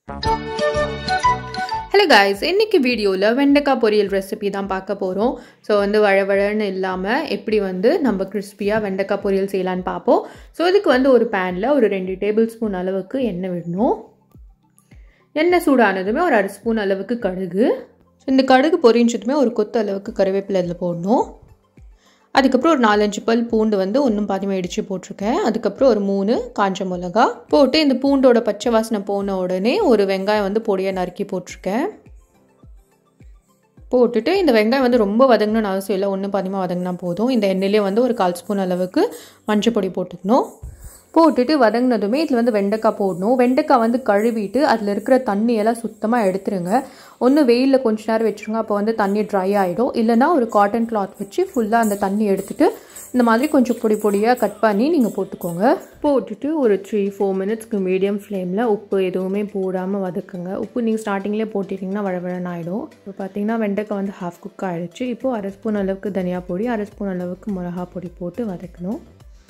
hello guys இன்னைக்கு வீடியோவில் வெண்டைக்காய் பொரியல் ரெசிபி தான் பார்க்க போகிறோம் ஸோ வந்து வழவழன்னு இல்லாமல் எப்படி வந்து நம்ம கிறிஸ்பியாக வெண்டைக்காய் பொரியல் செய்யலான்னு பார்ப்போம் ஸோ இதுக்கு வந்து ஒரு பேனில் ஒரு ரெண்டு டேபிள் ஸ்பூன் அளவுக்கு எண்ணெய் விடணும் எண்ணெய் சூடானதுமே ஒரு அரை ஸ்பூன் அளவுக்கு கடுகு இந்த கடுகு பொரிஞ்சதுமே ஒரு கொத்து அளவுக்கு கருவேப்பிலை இதில் போடணும் அதுக்கப்புறம் ஒரு நாலஞ்சு பல் பூண்டு வந்து ஒன்றும் பாதிமாக இடித்து போட்டிருக்கேன் அதுக்கப்புறம் ஒரு மூணு காஞ்ச மிளகா போட்டு இந்த பூண்டோட பச்சை வாசனை போன உடனே ஒரு வெங்காயம் வந்து பொடியாக நறுக்கி போட்டிருக்கேன் போட்டுட்டு இந்த வெங்காயம் வந்து ரொம்ப வதங்கணும்னு அவசியம் இல்லை ஒன்று பாதிமாக வதங்கினா போதும் இந்த எண்ணெயிலே வந்து ஒரு கால் ஸ்பூன் அளவுக்கு மஞ்சள் பொடி போட்டுக்கணும் போட்டுட்டு வதங்கினதுமே இதில் வந்து வெண்டைக்காய் போடணும் வெண்டைக்காய் வந்து கழுவிட்டு அதில் இருக்கிற தண்ணியெல்லாம் சுத்தமாக எடுத்துருங்க ஒன்று வெயிலில் கொஞ்ச நேரம் வச்சுருங்க அப்போ வந்து தண்ணி ட்ரை ஆகிடும் இல்லைனா ஒரு காட்டன் கிளாத் வச்சு ஃபுல்லாக அந்த தண்ணி எடுத்துகிட்டு இந்த மாதிரி கொஞ்சம் பொடி பொடியாக கட் பண்ணி நீங்கள் போட்டுக்கோங்க போட்டுட்டு ஒரு த்ரீ ஃபோர் மினிட்ஸ்க்கு மீடியம் ஃப்ளேமில் உப்பு எதுவுமே போடாமல் வதக்குங்க உப்பு நீங்கள் ஸ்டார்டிங்லேயே போட்டிட்டிங்கன்னா வழவழன்னு ஆகிடும் இப்போ பார்த்தீங்கன்னா வெண்டைக்காய் வந்து ஹாஃப் குக் ஆகிடுச்சு இப்போது அரை ஸ்பூன் அளவுக்கு தனியா பொடி அரை ஸ்பூன் அளவுக்கு மிளகா பொடி போட்டு வதக்கணும்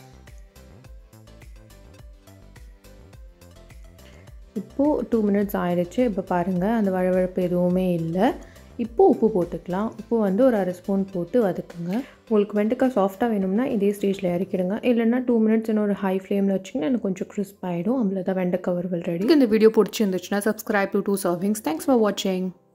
இப்போது டூ மினிட்ஸ் ஆயிடுச்சு இப்போ பாருங்கள் அந்த வழவழப்பு எதுவுமே இல்லை இப்போது உப்பு போட்டுக்கலாம் உப்பு வந்து ஒரு அரை ஸ்பூன் போட்டு வதக்குங்க உங்களுக்கு வெண்டைக்காய் சாஃப்டாக வேணும்னா இதே ஸ்டேஜில் இறக்கிடுங்க இல்லைன்னா டூ மினிட்ஸ் இன்னொரு ஹை ஃப்ளேமில் வச்சிங்கன்னா எனக்கு கொஞ்சம் கிறிஸ்ப் ஆகிடும் அவ்வளோதான் வெண்டைக்காய் வறுவல் ரெடி இந்த வீடியோ பிடிச்சிருந்துச்சுன்னா subscribe to two servings thanks for வாட்சிங்